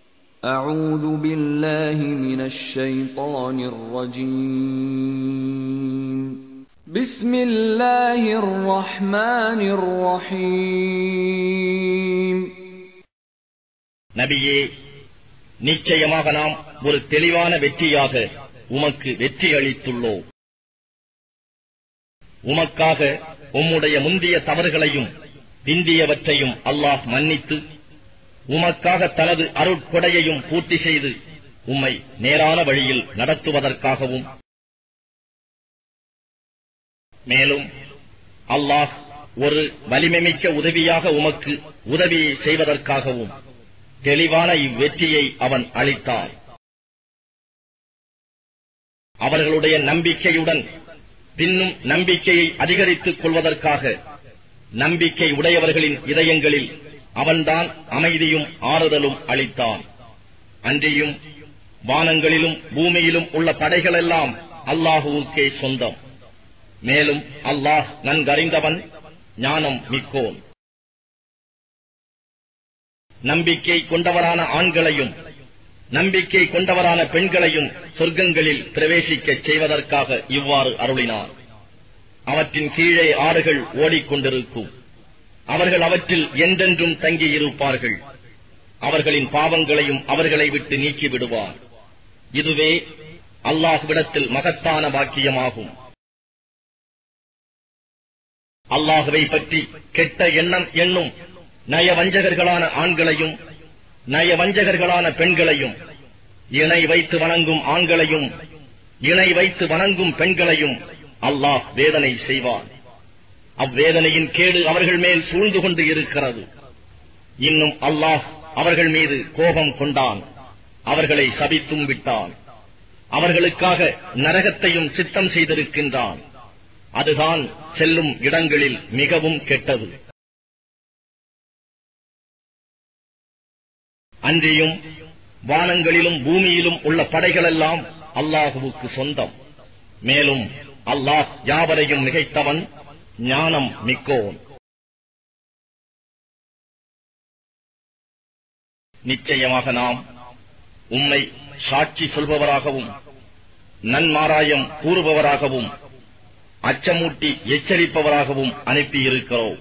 أعوذ بالله من الشيطان الرجيم بسم الله الرحمن الرحيم நபியே நிச்சயமாக நாம் ஒரு தெளிவான வெற்றியாக உமக்கு வெற்றி அளித்துள்ளோம் உமக்காக உம்முடைய முந்திய தவறுகளையும் பிந்தியவற்றையும் அல்லாஹ் மன்னித்து உமக்காக தனது அருட்கொடையையும் பூர்த்தி செய்து உம்மை நேரான வழியில் நடத்துவதற்காகவும் மேலும் அல்லாஹ் ஒரு வலிமைமிக்க உதவியாக உமக்கு உதவியை செய்வதற்காகவும் தெளிவான இவ்வெற்றியை அவன் அளித்தான் அவர்களுடைய நம்பிக்கையுடன் பின்னும் நம்பிக்கையை அதிகரித்துக் கொள்வதற்காக நம்பிக்கை உடையவர்களின் இதயங்களில் அவன்தான் அமைதியும் ஆறுதலும் அளித்தான் அன்றியும் வானங்களிலும் பூமியிலும் உள்ள படைகளெல்லாம் அல்லாஹுவுக்கே சொந்தம் மேலும் அல்லாஹ் நன்கறிந்தவன் ஞானம் மிக்கோன் நம்பிக்கை கொண்டவரான ஆண்களையும் நம்பிக்கை கொண்டவரான பெண்களையும் சொர்க்கங்களில் பிரவேசிக்கச் செய்வதற்காக இவ்வாறு அருளினார் அவற்றின் கீழே ஆறுகள் ஓடிக்கொண்டிருக்கும் அவர்கள் அவற்றில் என்றென்றும் தங்கியிருப்பார்கள் அவர்களின் பாவங்களையும் அவர்களை விட்டு நீக்கி விடுவார் இதுவே அல்லாஹ்விடத்தில் மகத்தான பாக்கியமாகும் அல்லாஹுவை பற்றி கெட்ட எண்ணம் என்னும் நயவஞ்சகர்களான ஆண்களையும் நயவஞ்சகர்களான பெண்களையும் இணை வைத்து வணங்கும் ஆண்களையும் இணை வைத்து வணங்கும் பெண்களையும் அல்லாஹ் வேதனை செய்வான் அவ்வேதனையின் கேடு அவர்கள் மேல் சூழ்ந்து கொண்டு இருக்கிறது இன்னும் அல்லாஹ் அவர்கள் மீது கோபம் கொண்டான் அவர்களை சபித்தும் விட்டான் அவர்களுக்காக நரகத்தையும் சித்தம் செய்திருக்கின்றான் அதுதான் செல்லும் இடங்களில் மிகவும் கெட்டது அன்றியும் வானங்களிலும் பூமியிலும் உள்ள படைகளெல்லாம் அல்லாஹுவுக்கு சொந்தம் மேலும் அல்லாஹ் யாவரையும் மிகைத்தவன் ஞானம் மிக்கோன் நிச்சயமாக நாம் உம்மை சாட்சி சொல்பவராகவும் நன்மாராயம் கூறுபவராகவும் அச்சமூட்டி எச்சரிப்பவராகவும் அனுப்பியிருக்கிறோம்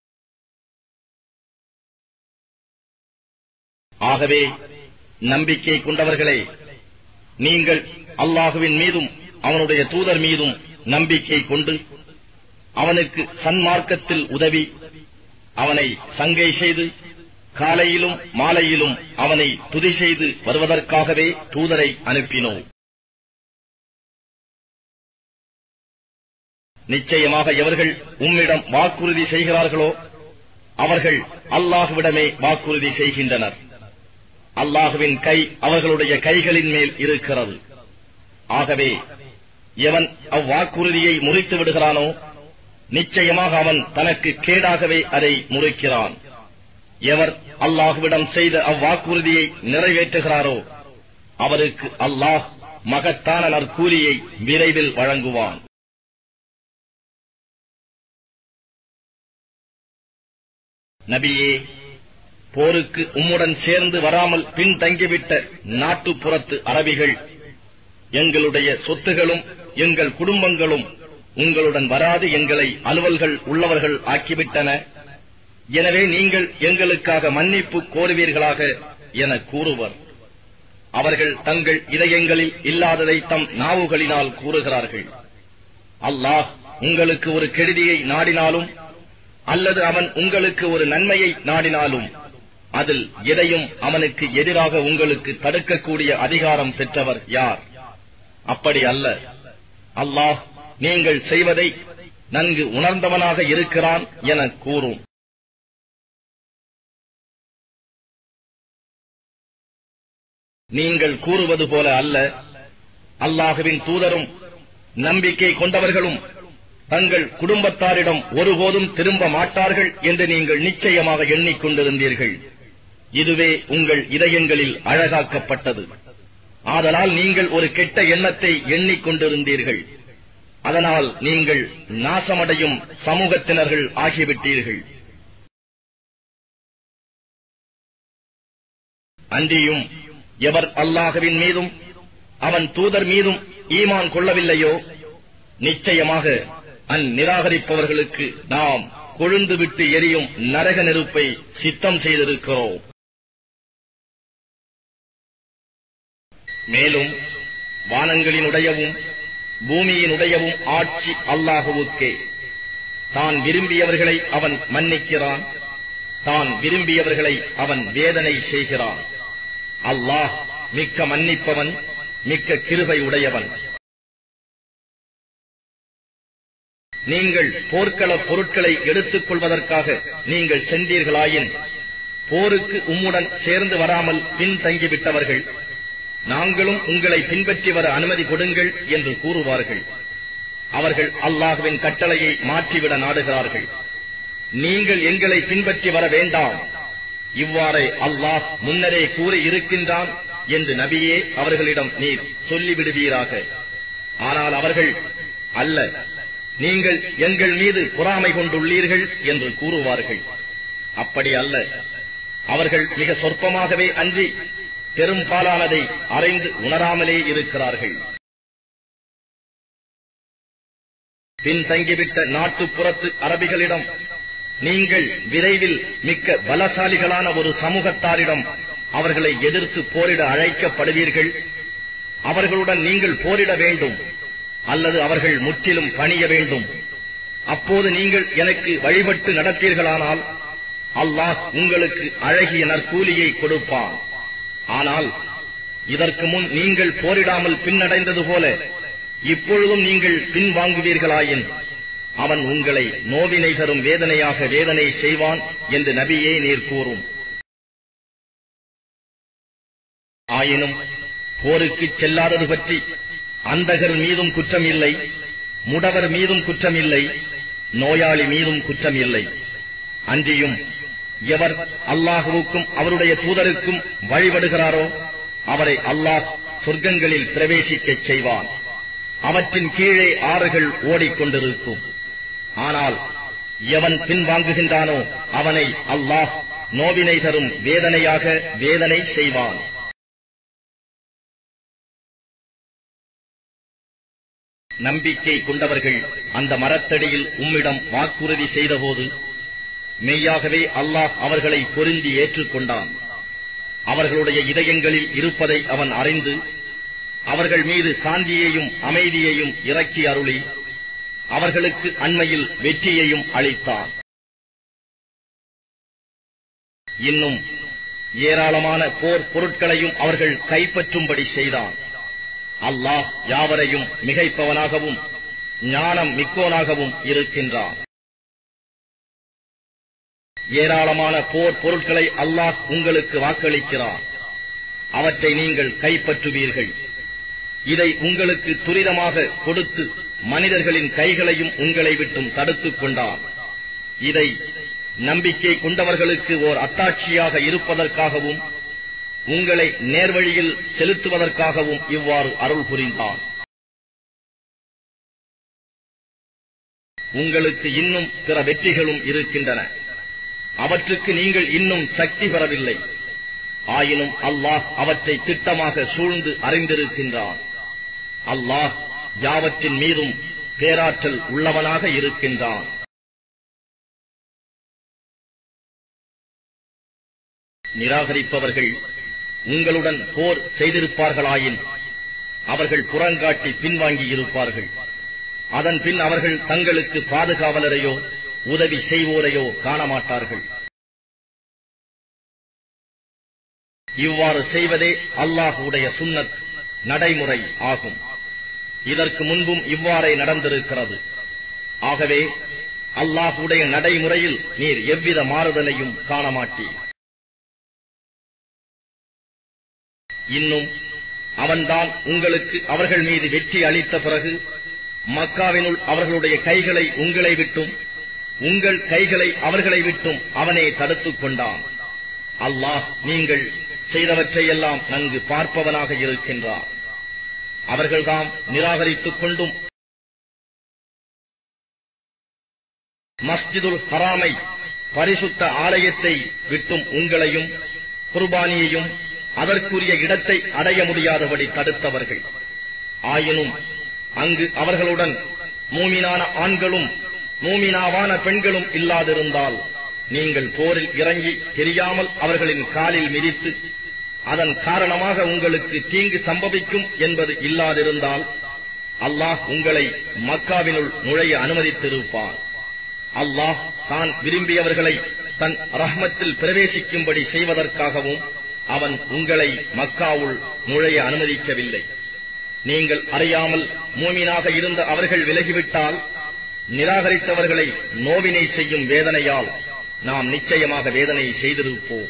ஆகவே நம்பிக்கை கொண்டவர்களே நீங்கள் அல்லாஹுவின் மீதும் அவனுடைய தூதர் மீதும் நம்பிக்கை கொண்டு அவனுக்கு சன்மார்க்கத்தில் உதவி அவனை சங்கை செய்து காலையிலும் மாலையிலும் அவனை துதி செய்து வருவதற்காகவே தூதரை அனுப்பினோம் நிச்சயமாக எவர்கள் உம்மிடம் வாக்குறுதி செய்கிறார்களோ அவர்கள் அல்லாஹுவிடமே வாக்குறுதி செய்கின்றனர் அல்லாஹுவின் கை அவர்களுடைய கைகளின் மேல் இருக்கிறது ஆகவே எவன் அவ்வாக்குறுதியை முறித்து விடுகிறானோ நிச்சயமாக அவன் தனக்கு கேடாகவே அதை முறிக்கிறான் எவர் அல்லாஹுவிடம் செய்த அவ்வாக்குறுதியை நிறைவேற்றுகிறாரோ அவருக்கு அல்லாஹ் மகத்தான நற்கூலியை விரைவில் வழங்குவான் நபியே போருக்கு உம்முடன் சேர்ந்து வராமல் பின்தங்கிவிட்ட நாட்டுப்புறத்து அரபிகள் எங்களுடைய சொத்துகளும் எங்கள் குடும்பங்களும் உங்களுடன் வராது எங்களை அலுவல்கள் உள்ளவர்கள் ஆக்கிவிட்டன எனவே நீங்கள் எங்களுக்காக மன்னிப்பு கோருவீர்களாக என கூறுவர் அவர்கள் தங்கள் இதயங்களில் இல்லாததை தம் நாவுகளினால் கூறுகிறார்கள் அல்லாஹ் உங்களுக்கு ஒரு கெடுதியை நாடினாலும் அல்லது அவன் உங்களுக்கு ஒரு நன்மையை நாடினாலும் அதில் எதையும் அவனுக்கு எதிராக உங்களுக்கு தடுக்கக்கூடிய அதிகாரம் பெற்றவர் யார் அப்படி அல்ல அல்லாஹ் நீங்கள் செய்வதை நன்கு உணர்ந்தவனாக இருக்கிறான் என கூறும் நீங்கள் கூறுவது போல அல்ல அல்லாஹுவின் தூதரும் நம்பிக்கை கொண்டவர்களும் தங்கள் குடும்பத்தாரிடம் ஒருபோதும் திரும்ப மாட்டார்கள் என்று நீங்கள் நிச்சயமாக எண்ணிக்கொண்டிருந்தீர்கள் இதுவே உங்கள் இதயங்களில் அழகாக்கப்பட்டது ஆதலால் நீங்கள் ஒரு கெட்ட எண்ணத்தை எண்ணிக்கொண்டிருந்தீர்கள் அதனால் நீங்கள் நாசமடையும் சமூகத்தினர்கள் ஆகிவிட்டீர்கள் அன்றியும் எவர் அல்லாஹுவின் மீதும் அவன் தூதர் மீதும் ஈமான் கொள்ளவில்லையோ நிச்சயமாக அந்நிராகரிப்பவர்களுக்கு நாம் கொழுந்து விட்டு எரியும் நரக நெருப்பை சித்தம் செய்திருக்கிறோம் மேலும் வானங்களினுடையவும் பூமியினுடையவும் ஆட்சி அல்லாஹுவுக்கே தான் விரும்பியவர்களை அவன் மன்னிக்கிறான் தான் விரும்பியவர்களை அவன் வேதனை செய்கிறான் அல்லாஹ் மிக்க மன்னிப்பவன் மிக்க கிருபை உடையவன் நீங்கள் போர்க்களப் பொருட்களை எடுத்துக் கொள்வதற்காக நீங்கள் சென்றீர்களாயின் போருக்கு உம்முடன் சேர்ந்து வராமல் பின்தங்கிவிட்டவர்கள் நாங்களும் உங்களை பின்பற்றி வர அனுமதி கொடுங்கள் என்று கூறுவார்கள் அவர்கள் அல்லாஹுவின் கட்டளையை மாற்றிவிட நாடுகிறார்கள் நீங்கள் எங்களை பின்பற்றி வர வேண்டாம் இவ்வாறே அல்லாஹ் முன்னரே கூறி இருக்கின்றான் என்று நபியே அவர்களிடம் நீர் சொல்லிவிடுவீராக ஆனால் அவர்கள் அல்ல நீங்கள் எங்கள் மீது பொறாமை கொண்டுள்ளீர்கள் என்று கூறுவார்கள் அப்படி அல்ல அவர்கள் மிக சொற்பமாகவே அன்றி பெரும்பாலானதை அறிந்து உணராமலே இருக்கிறார்கள் பின்தங்கிவிட்ட நாட்டுப்புறத்து அரபிகளிடம் நீங்கள் விரைவில் மிக்க பலசாலிகளான ஒரு சமூகத்தாரிடம் அவர்களை எதிர்த்து போரிட அழைக்கப்படுவீர்கள் அவர்களுடன் நீங்கள் போரிட வேண்டும் அல்லது அவர்கள் முற்றிலும் பணிய வேண்டும் அப்போது நீங்கள் எனக்கு வழிபட்டு நடத்தீர்களானால் அல்லாஹ் உங்களுக்கு அழகிய நற்கூலியை கொடுப்பான் ஆனால் இதற்கு முன் நீங்கள் போரிடாமல் பின்னடைந்தது போல இப்பொழுதும் நீங்கள் பின்வாங்குவீர்களாயின் அவன் உங்களை நோவினை தரும் வேதனையாக வேதனை செய்வான் என்று நபியே நீர் கூறும் ஆயினும் போருக்கு செல்லாதது பற்றி அந்தகர் மீதும் குற்றம் இல்லை முடவர் மீதும் குற்றம் இல்லை நோயாளி மீதும் குற்றம் இல்லை அன்றியும் எவர் அல்லாஹுவுக்கும் அவருடைய தூதருக்கும் வழிபடுகிறாரோ அவரை அல்லாஹ் சொர்க்கங்களில் பிரவேசிக்கச் செய்வான் அவற்றின் கீழே ஆறுகள் ஓடிக்கொண்டிருக்கும் ஆனால் எவன் பின்வாங்குகின்றானோ அவனை அல்லாஹ் நோவினை தரும் வேதனையாக வேதனை செய்வான் நம்பிக்கை கொண்டவர்கள் அந்த மரத்தடியில் உம்மிடம் வாக்குறுதி செய்தபோது மெய்யாகவே அல்லாஹ் அவர்களை பொருந்தி ஏற்றுக்கொண்டான் அவர்களுடைய இதயங்களில் இருப்பதை அவன் அறிந்து அவர்கள் மீது சாந்தியையும் அமைதியையும் இறக்கி அருளி அவர்களுக்கு அண்மையில் வெற்றியையும் அளித்தான் இன்னும் ஏராளமான போர் பொருட்களையும் அவர்கள் கைப்பற்றும்படி செய்தான் அல்லாஹ் யாவரையும் மிகைப்பவனாகவும் ஞானம் மிக்கோனாகவும் இருக்கின்றான் ஏராளமான போர் பொருட்களை அல்லாஹ் உங்களுக்கு வாக்களிக்கிறான் அவற்றை நீங்கள் கைப்பற்றுவீர்கள் இதை உங்களுக்கு துரிதமாக கொடுத்து மனிதர்களின் கைகளையும் உங்களை விட்டும் தடுத்துக் கொண்டான் இதை நம்பிக்கை கொண்டவர்களுக்கு ஓர் அத்தாட்சியாக இருப்பதற்காகவும் உங்களை நேர்வழியில் செலுத்துவதற்காகவும் இவ்வாறு அருள் புரிந்தான் உங்களுக்கு இன்னும் பிற வெற்றிகளும் இருக்கின்றன அவற்றுக்கு நீங்கள் இன்னும் சக்தி பெறவில்லை ஆயினும் அல்லாஹ் அவற்றை திட்டமாக சூழ்ந்து அறிந்திருக்கின்றான் அல்லாஹ் யாவற்றின் மீதும் பேராற்றல் உள்ளவனாக இருக்கின்றான் நிராகரிப்பவர்கள் உங்களுடன் போர் செய்திருப்பார்களாயின் அவர்கள் புறங்காட்டி பின்வாங்கி இருப்பார்கள் அதன் பின் அவர்கள் தங்களுக்கு பாதுகாவலரையோ உதவி செய்வோரையோ காணமாட்டார்கள் இவ்வாறு செய்வதே அல்லாஹுடைய சுன்னத் நடைமுறை ஆகும் இதற்கு முன்பும் இவ்வாறே நடந்திருக்கிறது ஆகவே அல்லாஹுடைய நடைமுறையில் நீர் எவ்வித மாறுதலையும் காணமாட்டீர் இன்னும் அவன்தான் உங்களுக்கு அவர்கள் மீது வெற்றி அளித்த பிறகு மக்காவினுள் அவர்களுடைய கைகளை உங்களை விட்டும் உங்கள் கைகளை அவர்களை விட்டும் அவனே தடுத்துக் கொண்டான் அல்லாஹ் நீங்கள் செய்தவற்றையெல்லாம் நன்கு பார்ப்பவனாக இருக்கின்றார் அவர்கள்தாம் நிராகரித்துக் கொண்டும் மஸ்ஜிதுல் ஹராமை பரிசுத்த ஆலயத்தை விட்டும் உங்களையும் குர்பானியையும் அதற்குரிய இடத்தை அடைய முடியாதபடி தடுத்தவர்கள் ஆயினும் அங்கு அவர்களுடன் மூமினான ஆண்களும் மூமினாவான பெண்களும் இல்லாதிருந்தால் நீங்கள் போரில் இறங்கி தெரியாமல் அவர்களின் காலில் மிதித்து அதன் காரணமாக உங்களுக்கு தீங்கு சம்பவிக்கும் என்பது இல்லாதிருந்தால் அல்லாஹ் உங்களை மக்காவினுள் நுழைய அனுமதித்திருப்பான் அல்லாஹ் தான் விரும்பியவர்களை தன் ரஹ்மத்தில் பிரவேசிக்கும்படி செய்வதற்காகவும் அவன் உங்களை மக்காவுள் நுழைய அனுமதிக்கவில்லை நீங்கள் அறியாமல் மூமினாக இருந்த அவர்கள் விலகிவிட்டால் நிராகரித்தவர்களை நோவினை செய்யும் வேதனையால் நாம் நிச்சயமாக வேதனை செய்திருப்போம்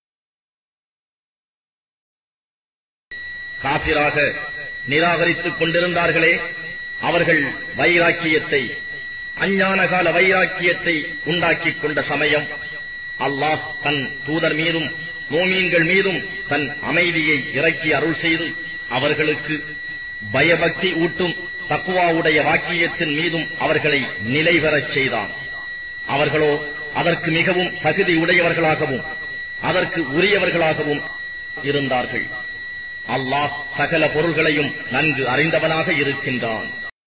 காபிராக நிராகரித்துக் கொண்டிருந்தார்களே அவர்கள் வைராக்கியத்தை அஞ்ஞான கால வைராக்கியத்தை உண்டாக்கிக் கொண்ட சமயம் அல்லாஹ் தன் தூதர் மீதும் மோமீன்கள் மீதும் தன் அமைதியை இறக்கி அருள் செய்து அவர்களுக்கு பயபக்தி ஊட்டும் தக்குவாவுடைய வாக்கியத்தின் மீதும் அவர்களை நிலை பெறச் செய்தான் அவர்களோ அதற்கு மிகவும் தகுதி உடையவர்களாகவும் அதற்கு உரியவர்களாகவும் இருந்தார்கள் அல்லாஹ் சகல பொருள்களையும் நன்கு அறிந்தவனாக இருக்கின்றான்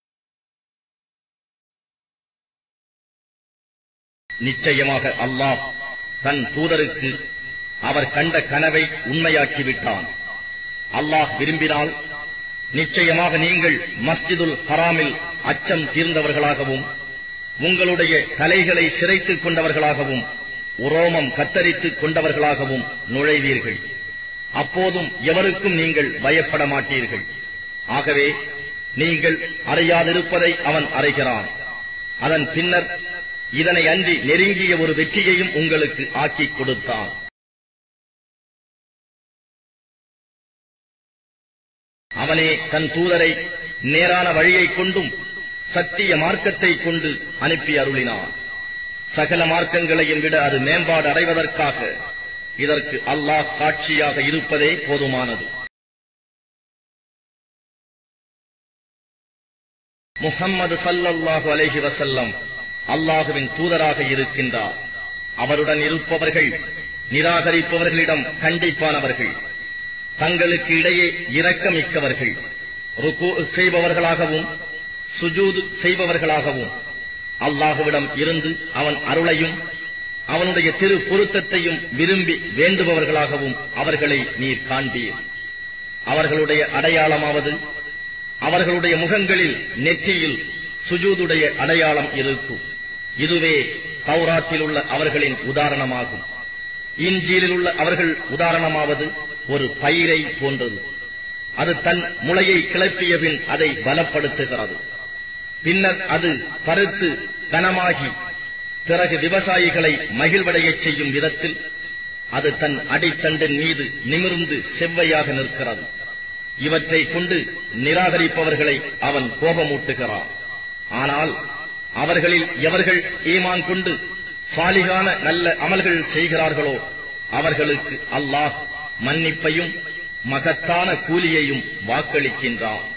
நிச்சயமாக அல்லாஹ் தன் தூதருக்கு அவர் கண்ட கனவை உண்மையாக்கிவிட்டான் அல்லாஹ் விரும்பினால் நிச்சயமாக நீங்கள் மஸ்ஜிதுல் ஹராமில் அச்சம் தீர்ந்தவர்களாகவும் உங்களுடைய தலைகளை சிரைத்துக் கொண்டவர்களாகவும் உரோமம் கத்தரித்துக் கொண்டவர்களாகவும் நுழைவீர்கள் அப்போதும் எவருக்கும் நீங்கள் பயப்பட மாட்டீர்கள் ஆகவே நீங்கள் அறியாதிருப்பதை அவன் அறிகிறான் அதன் பின்னர் இதனை அன்றி நெருங்கிய ஒரு வெற்றியையும் உங்களுக்கு ஆக்கிக் கொடுத்தான் அவனே தன் தூதரை நேரான வழியைக் கொண்டும் சத்திய மார்க்கத்தை கொண்டு அனுப்பி அருளினான் சகல மார்க்கங்களையும் விட அது மேம்பாடு அடைவதற்காக இதற்கு அல்லாஹ் சாட்சியாக இருப்பதே போதுமானது முஹம்மது சல்லல்லாஹு அலைஹி வசல்லம் அல்லாஹுவின் தூதராக இருக்கின்றார் அவருடன் இருப்பவர்கள் நிராகரிப்பவர்களிடம் கண்டிப்பானவர்கள் தங்களுக்கு இடையே இரக்கமிக்கவர்கள் ருக்கு செய்பவர்களாகவும் சுஜூது செய்பவர்களாகவும் அல்லாஹுவிடம் இருந்து அவன் அருளையும் அவனுடைய திரு பொருத்தத்தையும் விரும்பி வேண்டுபவர்களாகவும் அவர்களை நீர் காண்பீர் அவர்களுடைய அடையாளமாவது அவர்களுடைய முகங்களில் நெற்றியில் சுஜூதுடைய அடையாளம் இருக்கும் இதுவே தௌராத்தில் உள்ள அவர்களின் உதாரணமாகும் இன்ஜீலில் உள்ள அவர்கள் உதாரணமாவது ஒரு பயிரை போன்றது அது தன் முளையை கிளப்பிய பின் அதை பலப்படுத்துகிறது பின்னர் அது பருத்து கனமாகி பிறகு விவசாயிகளை மகிழ்வடையச் செய்யும் விதத்தில் அது தன் அடித்தண்டின் மீது நிமிர்ந்து செவ்வையாக நிற்கிறது இவற்றை கொண்டு நிராகரிப்பவர்களை அவன் கோபமூட்டுகிறான் ஆனால் அவர்களில் எவர்கள் ஈமான் கொண்டு சாலிகான நல்ல அமல்கள் செய்கிறார்களோ அவர்களுக்கு அல்லாஹ் மன்னிப்பையும் மகத்தான கூலியையும் வாக்களிக்கின்றான்